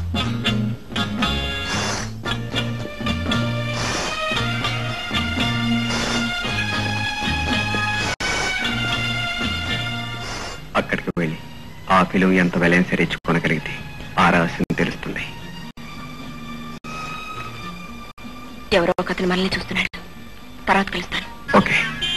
అక్కడికి వెళ్ళి ఆ ఫిలిం ఎంత వెలైన సరే ఇచ్చుకోనగలిగితే ఆ రహస్యం తెలుస్తుంది ఎవరో ఒక అతను మనల్ని చూస్తున్నాడు తర్వాత కలుస్తాను ఓకే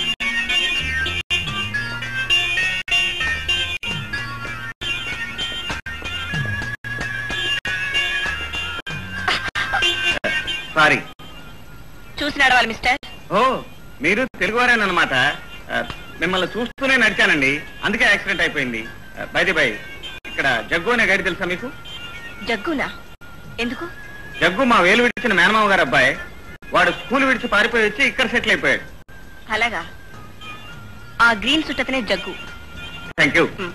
సారీ చూసి నడవాలి మిస్టర్ ఓ మీరు తెలుగువారేనమాట మిమ్మల్ని చూస్తూనే నడిచానండి అందుకే యాక్సిడెంట్ అయిపోయింది బైది బై ఇక్కడ జగ్గు అనే గైడ్ తెలుసా మీకు జగ్గునా ఎందుకు జగ్గు మా వేలు విడిచిన మేనమావ గారు అబ్బాయి వాడు స్కూల్ విడిచి పారిపోయి వచ్చి ఇక్కడ సెటిల్ అయిపోయాడు అలాగా ఆ గ్రీన్ సుట్ అతనే జగ్గు థ్యాంక్ యూ మ్.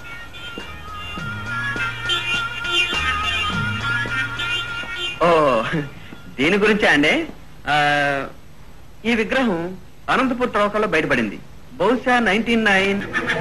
ఓ దీని గురించా అండి ఆ, ఈ విగ్రహం అనంతపూర్ త్రవ్వకాల్లో బయటపడింది బహుశా నైన్టీన్ నైన్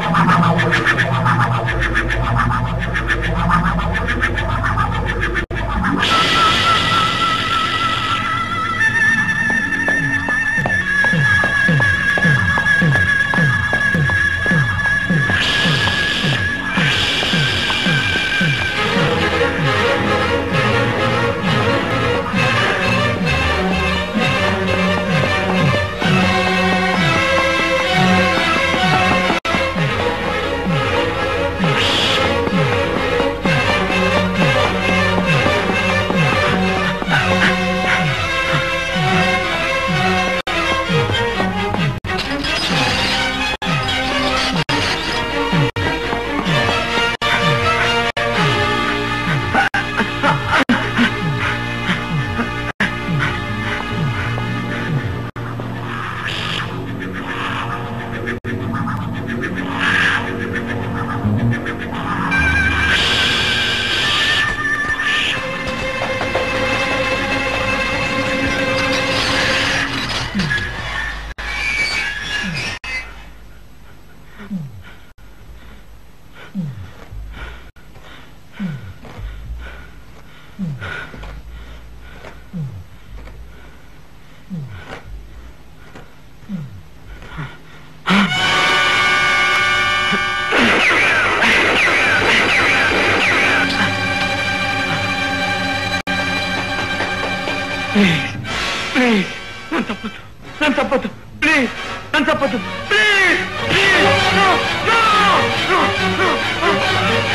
ప్లీజ్ నన్ను తప్పదు నన్ను తప్పదు ప్లీజ్ నన్ను తప్పదు please please no no no no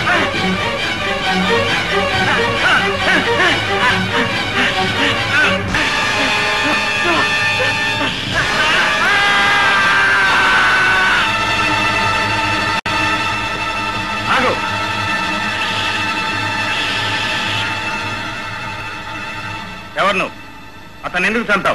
ఆగు ఎవరు నువ్వు అతను ఎందుకు చంతావు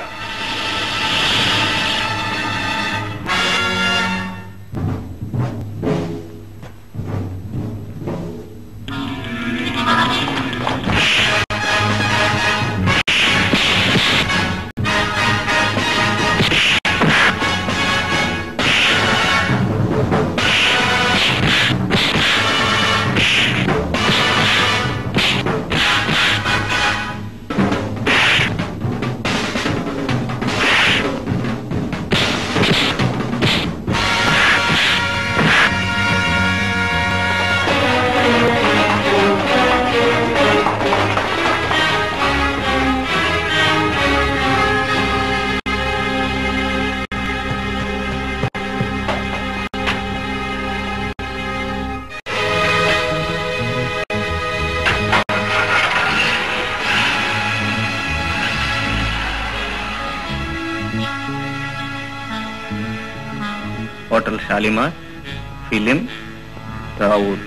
హోటల్ షాలిమార్ ఫిలిం రావుడ్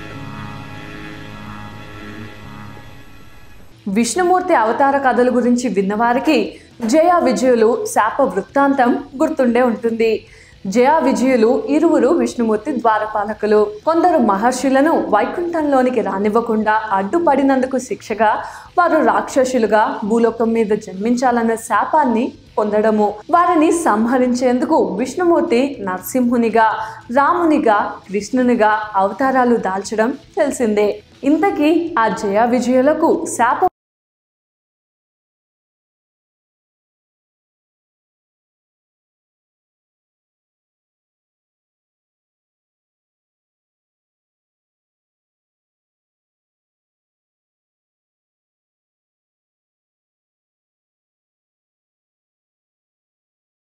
విష్ణుమూర్తి అవతార కథల గురించి విన్నవారికి జయ విజయులు శాప వృత్తాంతం గుర్తుండే ఉంటుంది జయ విజయులు ఇరువురు విష్ణుమూర్తి ద్వారపాలకులు కొందరు మహర్షులను వైకుంఠంలోనికి రానివ్వకుండా అడ్డుపడినందుకు శిక్షగా వారు రాక్షసులుగా భూలోకం మీద జన్మించాలన్న శాపాన్ని పొందడము వారిని సంహరించేందుకు విష్ణుమూర్తి నరసింహునిగా రామునిగా కృష్ణునిగా అవతారాలు దాల్చడం తెలిసిందే ఇంతకీ ఆ జయ విజయులకు శాప